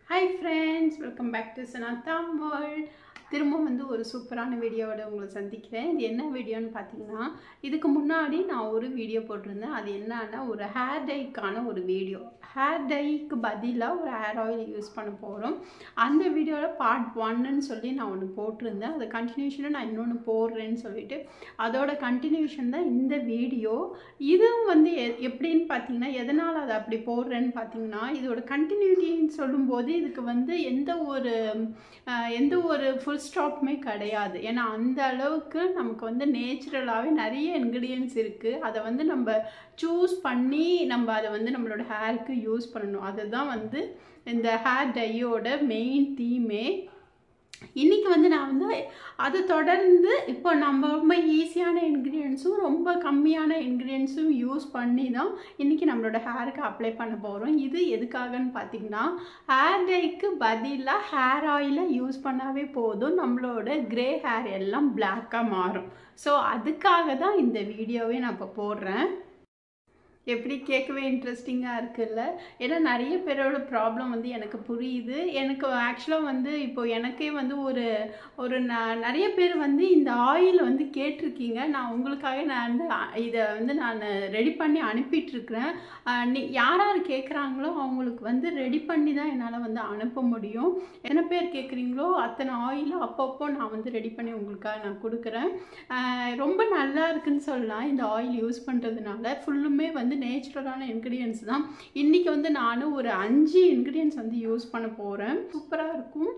hi friends welcome back to Sanatha world திரும்ப வந்து ஒரு சூப்பரான வீடியோவோட உங்களை சந்திக்கிறேன் இது என்ன வீடியோன்னு பார்த்தீங்கன்னா இதுக்கு முன்னாடி நான் ஒரு வீடியோ போட்டிருந்தேன் அது என்னன்னா ஒரு ஹேர் டைக்கான ஒரு வீடியோ ஹேர் டைக்கு பதிலாக ஒரு ஹேர் ஆயில் யூஸ் பண்ண போகிறோம் அந்த வீடியோவில் பார்ட் ஒன்னுன்னு சொல்லி நான் ஒன்று போட்டிருந்தேன் அது கண்டினியூஷனாக நான் இன்னொன்று போடுறேன்னு சொல்லிட்டு அதோட கண்டினியூஷன் தான் இந்த வீடியோ இதுவும் வந்து எ- எப்படின்னு பார்த்தீங்கன்னா எதனால் அதை அப்படி போடுறேன்னு பார்த்தீங்கன்னா இதோட கண்டினியூட்டின்னு சொல்லும்போது இதுக்கு வந்து எந்த ஒரு அஹ், எந்த ஒரு ஃபுல் ஸ்டாப்புமே கிடையாது ஏன்னா அந்த அளவுக்கு நமக்கு வந்து நேச்சுரலாகவே நிறைய இன்க்ரீடியன்ஸ் இருக்குது அதை வந்து நம்ம சூஸ் பண்ணி நம்ம அதை வந்து நம்மளோட ஹேருக்கு யூஸ் பண்ணணும் அதுதான் வந்து இந்த ஹேர் டையோட மெயின் தீமே இன்னைக்கு வந்து நான் வந்து அதை தொடர்ந்து இப்போ நம்ம ரொம்ப ஈஸியான இன்க்ரீடியன்ஸும் ரொம்ப கம்மியான இன்க்ரீடியன்ஸும் யூஸ் பண்ணி தான் இன்றைக்கி நம்மளோட ஹேருக்கு அப்ளை பண்ண போகிறோம் இது எதுக்காகன்னு பார்த்தீங்கன்னா ஹேர் டைக்கு பதிலாக ஹேர் ஆயிலை யூஸ் பண்ணாவே போதும் நம்மளோட கிரே ஹேர் எல்லாம் பிளாக்காக மாறும் ஸோ அதுக்காக தான் இந்த வீடியோவே நான் இப்போ போடுறேன் எப்படி கேட்கவே இன்ட்ரெஸ்டிங்காக இருக்குல்ல ஏன்னா நிறைய பேரோட ப்ராப்ளம் வந்து எனக்கு புரியுது எனக்கு ஆக்சுவலாக வந்து இப்போ எனக்கே வந்து ஒரு ஒரு ந- நிறைய பேர் வந்து இந்த ஆயில் வந்து கேட்டிருக்கீங்க நான் உங்களுக்காக நான் வந்து அ- இதை வந்து நான் ரெடி பண்ணி அனுப்பிட்டுருக்கிறேன் நீ யார் யார் கேட்குறாங்களோ அவங்களுக்கு வந்து ரெடி பண்ணி தான் என்னால் வந்து அனுப்ப முடியும் எத்தனை பேர் கேட்குறீங்களோ அத்தனை ஆயிலும் அப்பப்போ நான் வந்து ரெடி பண்ணி உங்களுக்காக நான் கொடுக்குறேன் ஆஹ் ரொம்ப நல்லா இருக்குன்னு சொல்லலாம் இந்த ஆயில் யூஸ் பண்ணுறதுனால ஃபுல்லுமே வந்து நேச்சுரலான இன்க்ரீடியன்ஸ் தான் இன்றைக்கி வந்து நான் ஒரு அஞ்சு இன்க்ரீடியன்ஸ் வந்து யூஸ் பண்ண போகிறேன் சூப்பராக இருக்கும்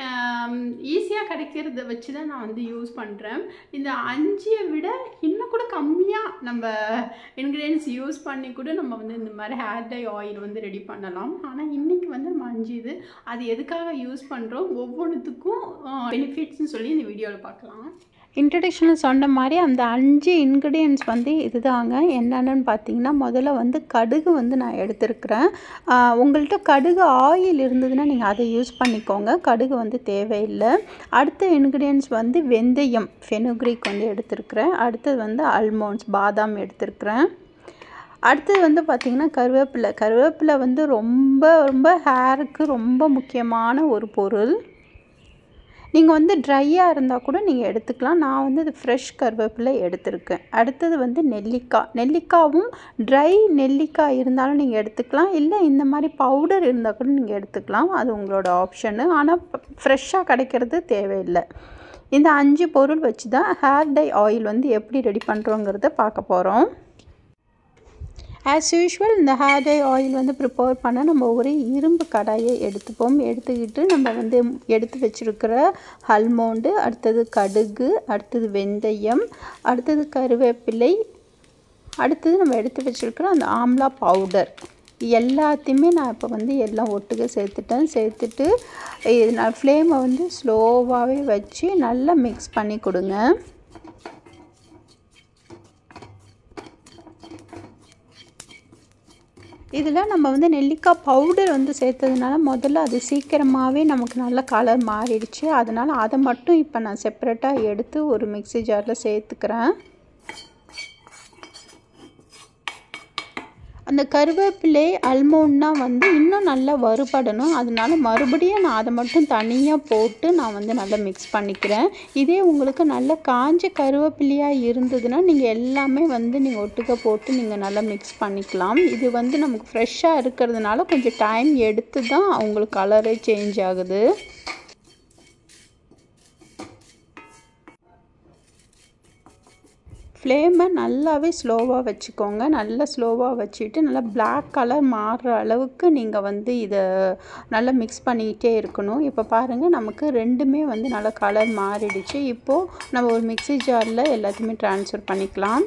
ஈஸியாக கிடைக்கிறத வச்சு தான் நான் வந்து யூஸ் பண்ணுறேன் இந்த அஞ்சையை விட இன்னும் கூட கம்மியாக நம்ம இன்க்ரீடியன்ஸ் யூஸ் பண்ணி கூட நம்ம வந்து இந்த மாதிரி ஹேர் டை ஆயில் வந்து ரெடி பண்ணலாம் ஆனால் இன்றைக்கி வந்து நம்ம அஞ்சு இது அது எதுக்காக யூஸ் பண்ணுறோம் ஒவ்வொன்றுத்துக்கும் பெனிஃபிட்ஸ்னு சொல்லி இந்த வீடியோவில் பார்க்கலாம் இன்ட்ரடக்ஷனில் சொன்ன மாதிரி அந்த அஞ்சு இன்க்ரீடியன்ஸ் வந்து இதுதாங்க என்னென்னு பார்த்தீங்கன்னா முதல்ல வந்து கடுகு வந்து நான் எடுத்திருக்கிறேன் ஆஹ் உங்கள்கிட்ட கடுகு ஆயில் இருந்ததுன்னா நீங்கள் அதை யூஸ் பண்ணிக்கோங்க கடுகு வந்து தேவையில்லை அடுத்த இன்க்ரீடியன்ஸ் வந்து வெந்தயம் ஃபெனுக்ரிக் வந்து எடுத்திருக்கிறேன் அடுத்தது வந்து அல்மோண்ட்ஸ் பாதாம் எடுத்திருக்கிறேன் அடுத்தது வந்து பார்த்திங்கன்னா கருவேப்பிலை கருவேப்பிலை வந்து ரொம்ப ரொம்ப ஹேருக்கு ரொம்ப முக்கியமான ஒரு பொருள் நீங்கள் வந்து ட்ரையாக இருந்தால் கூட நீங்கள் எடுத்துக்கலாம் நான் வந்து இது ஃப்ரெஷ் கருவேப்பிலை எடுத்திருக்கேன் அடுத்தது வந்து நெல்லிக்காய் நெல்லிக்காவும் ட்ரை நெல்லிக்காய் இருந்தாலும் நீங்கள் எடுத்துக்கலாம் இல்லை இந்த மாதிரி பவுடர் இருந்தால் கூட நீங்கள் எடுத்துக்கலாம் அது உங்களோட ஆப்ஷனு ஆனால் ஃப்ரெஷ்ஷாக கிடைக்கிறது தேவையில்லை இந்த அஞ்சு பொருள் வச்சு தான் ஹேர் டை ஆயில் வந்து எப்படி ரெடி பண்ணுறோங்கிறத பார்க்க போகிறோம் ஆஸ் யூஷுவல் இந்த ஹேர் டை ஆயில் வந்து ப்ரிப்பேர் பண்ண நம்ம ஒரு இரும்பு கடாயை எடுத்துப்போம் எடுத்துக்கிட்டு நம்ம வந்து எடுத்து வச்சுருக்கிற அல்மோண்டு அடுத்தது கடுகு அடுத்தது வெந்தயம் அடுத்தது கருவேப்பிலை அடுத்தது நம்ம எடுத்து வச்சுருக்கிற அந்த ஆம்லா பவுடர் எல்லாத்தையுமே நான் இப்போ வந்து எல்லாம் ஒட்டுக்க சேர்த்துட்டேன் சேர்த்துட்டு இது நான் ஃப்ளேமை வந்து ஸ்லோவாகவே வச்சு நல்லா மிக்ஸ் பண்ணி கொடுங்க இதில் நம்ம வந்து நெல்லிக்காய் பவுடர் வந்து சேர்த்ததுனால முதல்ல அது சீக்கிரமாகவே நமக்கு நல்ல கலர் மாறிடுச்சு அதனால் அதை மட்டும் இப்போ நான் செப்பரேட்டாக எடுத்து ஒரு மிக்ஸி ஜாரில் சேர்த்துக்கிறேன் அந்த கருவேப்பிலை அல்மோண்ட்னா வந்து இன்னும் நல்லா வறுபடணும் அதனால மறுபடியும் நான் அதை மட்டும் தனியாக போட்டு நான் வந்து நல்லா மிக்ஸ் பண்ணிக்கிறேன் இதே உங்களுக்கு நல்ல காஞ்ச கருவேப்பிலையாக இருந்ததுன்னா நீங்கள் எல்லாமே வந்து நீங்கள் ஒட்டுக்க போட்டு நீங்கள் நல்லா மிக்ஸ் பண்ணிக்கலாம் இது வந்து நமக்கு ஃப்ரெஷ்ஷாக இருக்கிறதுனால கொஞ்சம் டைம் எடுத்து தான் உங்களுக்கு கலரே சேஞ்ச் ஆகுது ஃப்ளேமை நல்லாவே ஸ்லோவாக வச்சுக்கோங்க நல்லா ஸ்லோவாக வச்சுட்டு நல்லா பிளாக் கலர் மாறுற அளவுக்கு நீங்கள் வந்து இதை நல்லா மிக்ஸ் பண்ணிக்கிட்டே இருக்கணும் இப்போ பாருங்கள் நமக்கு ரெண்டுமே வந்து நல்லா கலர் மாறிடுச்சு இப்போது நம்ம ஒரு மிக்ஸி ஜாரில் எல்லாத்தையுமே ட்ரான்ஸ்ஃபர் பண்ணிக்கலாம்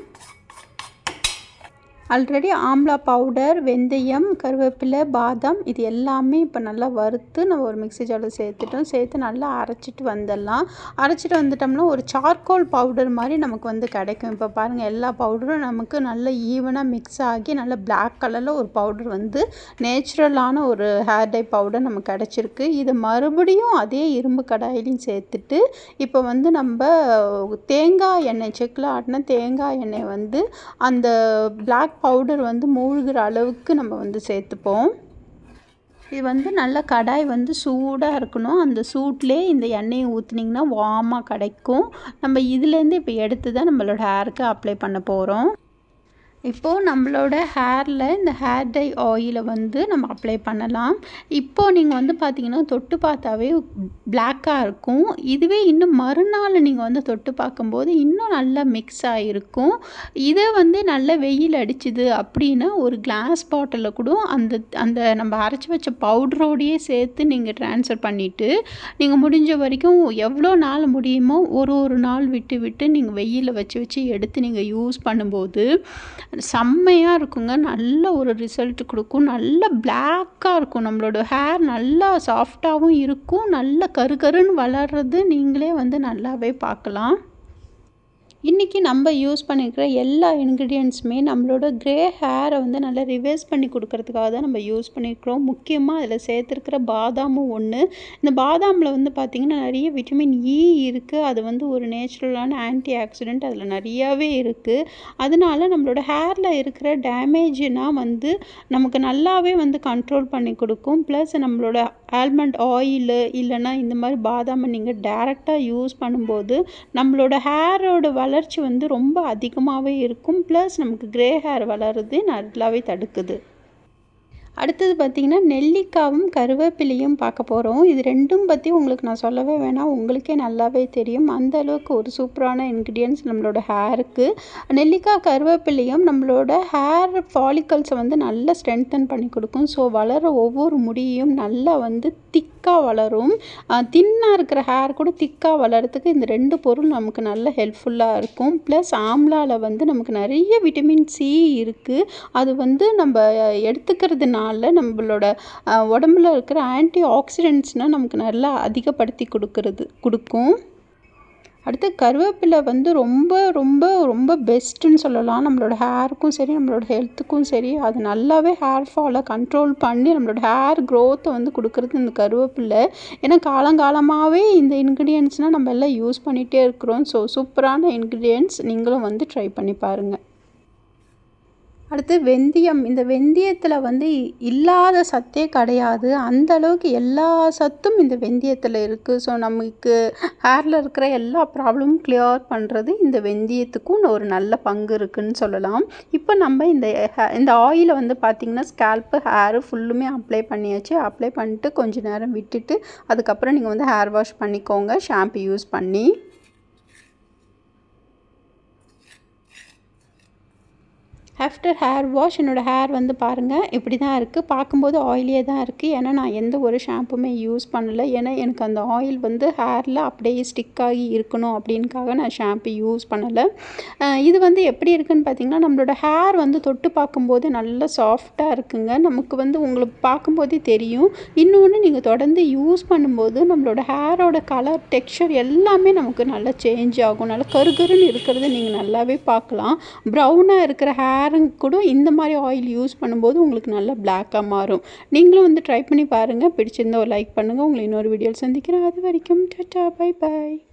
ஆல்ரெடி ஆம்லா பவுடர் வெந்தயம் கருவேப்பிலை பாதாம் இது எல்லாமே இப்போ நல்லா வறுத்து நம்ம ஒரு மிக்ஸி ஜாரில் சேர்த்துட்டோம் சேர்த்து நல்லா அரைச்சிட்டு வந்துடலாம் அரைச்சிட்டு வந்துட்டோம்னா ஒரு சார்கோல் பவுடர் மாதிரி நமக்கு வந்து கிடைக்கும் இப்போ பாருங்கள் எல்லா பவுடரும் நமக்கு நல்ல ஈவனாக மிக்ஸ் ஆகி நல்ல பிளாக் கலரில் ஒரு பவுடர் வந்து நேச்சுரலான ஒரு ஹேர் டை பவுடர் நமக்கு கிடச்சிருக்கு இது மறுபடியும் அதே இரும்பு கடாயிலையும் சேர்த்துட்டு இப்போ வந்து நம்ம தேங்காய் எண்ணெய் செக்கில் ஆட்டின தேங்காய் எண்ணெய் வந்து அந்த பிளாக் பவுடர் வந்து மூழ்கிற அளவுக்கு நம்ம வந்து சேர்த்துப்போம் இது வந்து நல்ல கடாய் வந்து சூடாக இருக்கணும் அந்த சூட்லேயே இந்த எண்ணெயை ஊற்றுனீங்கன்னா வார்மாக கிடைக்கும் நம்ம இதுலேருந்து இப்போ எடுத்து தான் நம்மளோட ஹேருக்கு அப்ளை பண்ண போகிறோம் இப்போது நம்மளோட ஹேரில் இந்த ஹேர் டை ஆயிலை வந்து நம்ம அப்ளை பண்ணலாம் இப்போது நீங்கள் வந்து பார்த்தீங்கன்னா தொட்டு பார்த்தாவே பிளாக்காக இருக்கும் இதுவே இன்னும் மறுநாள் நீங்கள் வந்து தொட்டு பார்க்கும்போது இன்னும் நல்லா மிக்ஸ் ஆகிருக்கும் இதை வந்து நல்ல வெயில் அடிச்சுது அப்படின்னா ஒரு கிளாஸ் பாட்டிலில் கூட அந்த அந்த நம்ம அரைச்சி வச்ச பவுடரோடையே சேர்த்து நீங்கள் ட்ரான்ஸ்ஃபர் பண்ணிவிட்டு நீங்கள் முடிஞ்ச வரைக்கும் எவ்வளோ நாள் முடியுமோ ஒரு ஒரு நாள் விட்டு விட்டு நீங்கள் வெயிலில் வச்சு வச்சு எடுத்து நீங்கள் யூஸ் பண்ணும்போது செம்மையாக இருக்குங்க நல்ல ஒரு ரிசல்ட் கொடுக்கும் நல்ல பிளாக்காக இருக்கும் நம்மளோட ஹேர் நல்லா சாஃப்டாகவும் இருக்கும் நல்ல கரு கருன்னு வளர்றது நீங்களே வந்து நல்லாவே பார்க்கலாம் இன்றைக்கி நம்ம யூஸ் பண்ணிக்கிற எல்லா இன்க்ரீடியன்ஸுமே நம்மளோட க்ரே ஹேரை வந்து நல்லா ரிவர்ஸ் பண்ணி கொடுக்கறதுக்காக தான் நம்ம யூஸ் பண்ணியிருக்கிறோம் முக்கியமாக அதில் சேர்த்துருக்கிற பாதாமும் ஒன்று இந்த பாதாமில் வந்து பார்த்திங்கன்னா நிறைய விட்டமின் இ இருக்குது அது வந்து ஒரு நேச்சுரலான ஆன்டி ஆக்சிடென்ட் அதில் நிறையாவே இருக்குது அதனால நம்மளோட ஹேரில் இருக்கிற டேமேஜ்னால் வந்து நமக்கு நல்லாவே வந்து கண்ட்ரோல் பண்ணி கொடுக்கும் ப்ளஸ் நம்மளோட ஆல்மண்ட் ஆயிலு இல்லைன்னா இந்த மாதிரி பாதாமை நீங்கள் டேரெக்டாக யூஸ் பண்ணும்போது நம்மளோட ஹேரோட வளர்ச்சி வந்து ரொம்ப அதிகமாகவே இருக்கும் ப்ளஸ் நமக்கு க்ரே ஹேர் வளருது நல்லாவே தடுக்குது அடுத்தது பார்த்திங்கன்னா நெல்லிக்காவும் கருவேப்பிலையும் பார்க்க போகிறோம் இது ரெண்டும் பற்றி உங்களுக்கு நான் சொல்லவே வேணாம் உங்களுக்கே நல்லாவே தெரியும் அந்த அளவுக்கு ஒரு சூப்பரான இன்க்ரீடியன்ஸ் நம்மளோட ஹேருக்கு நெல்லிக்காய் கருவேப்பிலையும் நம்மளோட ஹேர் ஃபாலிக்கல்ஸை வந்து நல்லா ஸ்ட்ரென்தன் பண்ணி கொடுக்கும் ஸோ வளர ஒவ்வொரு முடியையும் நல்லா வந்து திக்காக வளரும் தின்னாக இருக்கிற ஹேர் கூட திக்காக வளர்கிறதுக்கு இந்த ரெண்டு பொருள் நமக்கு நல்ல ஹெல்ப்ஃபுல்லாக இருக்கும் ப்ளஸ் ஆம்லாவில் வந்து நமக்கு நிறைய விட்டமின் சி இருக்குது அது வந்து நம்ம எடுத்துக்கிறதுனால நம்மளோட உடம்புல இருக்கிற ஆன்டி ஆக்சிடென்ட்ஸ்னால் நமக்கு நல்லா அதிகப்படுத்தி கொடுக்கறது கொடுக்கும் அடுத்து கருவேப்பிலை வந்து ரொம்ப ரொம்ப ரொம்ப பெஸ்ட்டுன்னு சொல்லலாம் நம்மளோட ஹேருக்கும் சரி நம்மளோட ஹெல்த்துக்கும் சரி அது நல்லாவே ஹேர் ஃபாலை கண்ட்ரோல் பண்ணி நம்மளோட ஹேர் க்ரோத்தை வந்து கொடுக்குறது இந்த கருவேப்பிலை ஏன்னா காலங்காலமாகவே இந்த இன்க்ரீடியன்ஸ்னால் நம்ம எல்லாம் யூஸ் பண்ணிகிட்டே இருக்கிறோம் ஸோ சூப்பரான இன்க்ரீடியன்ஸ் நீங்களும் வந்து ட்ரை பண்ணி பாருங்கள் அடுத்து வெந்தயம் இந்த வெந்தயத்தில் வந்து இல்லாத சத்தே கிடையாது அந்த அளவுக்கு எல்லா சத்தும் இந்த வெந்தயத்தில் இருக்குது ஸோ நமக்கு ஹேரில் இருக்கிற எல்லா ப்ராப்ளமும் கிளியர் பண்ணுறது இந்த வெந்தயத்துக்கும் ஒரு நல்ல பங்கு இருக்குதுன்னு சொல்லலாம் இப்போ நம்ம இந்த இந்த ஆயிலை வந்து பார்த்திங்கன்னா ஸ்கேல்ப்பு ஹேரு ஃபுல்லுமே அப்ளை பண்ணியாச்சு அப்ளை பண்ணிட்டு கொஞ்சம் நேரம் விட்டுட்டு அதுக்கப்புறம் நீங்கள் வந்து ஹேர் வாஷ் பண்ணிக்கோங்க ஷாம்பு யூஸ் பண்ணி ஆஃப்டர் ஹேர் வாஷ் என்னோடய ஹேர் வந்து பாருங்கள் இப்படி தான் இருக்குது பார்க்கும்போது ஆயிலியே தான் இருக்குது ஏன்னா நான் எந்த ஒரு ஷாம்புமே யூஸ் பண்ணலை ஏன்னா எனக்கு அந்த ஆயில் வந்து ஹேரில் அப்படியே ஸ்டிக் ஆகி இருக்கணும் அப்படின்காக நான் ஷாம்பு யூஸ் பண்ணலை இது வந்து எப்படி இருக்குன்னு பார்த்தீங்கன்னா நம்மளோட ஹேர் வந்து தொட்டு பார்க்கும்போது நல்ல சாஃப்டாக இருக்குங்க நமக்கு வந்து உங்களுக்கு பார்க்கும்போதே தெரியும் இன்னொன்று நீங்கள் தொடர்ந்து யூஸ் பண்ணும்போது நம்மளோட ஹேரோட கலர் டெக்ஸ்சர் எல்லாமே நமக்கு நல்லா சேஞ்ச் ஆகும் நல்லா கருகருன்னு இருக்கிறத நீங்கள் நல்லாவே பார்க்கலாம் ப்ரௌனாக இருக்கிற ஹேர் ஹேருங்க கூட இந்த மாதிரி ஆயில் யூஸ் பண்ணும்போது உங்களுக்கு நல்லா பிளாக்காக மாறும் நீங்களும் வந்து ட்ரை பண்ணி பாருங்கள் பிடிச்சிருந்தா ஒரு லைக் பண்ணுங்கள் உங்களை இன்னொரு வீடியோவில் சந்திக்கிறேன் அது வரைக்கும் டாட்டா பை பாய்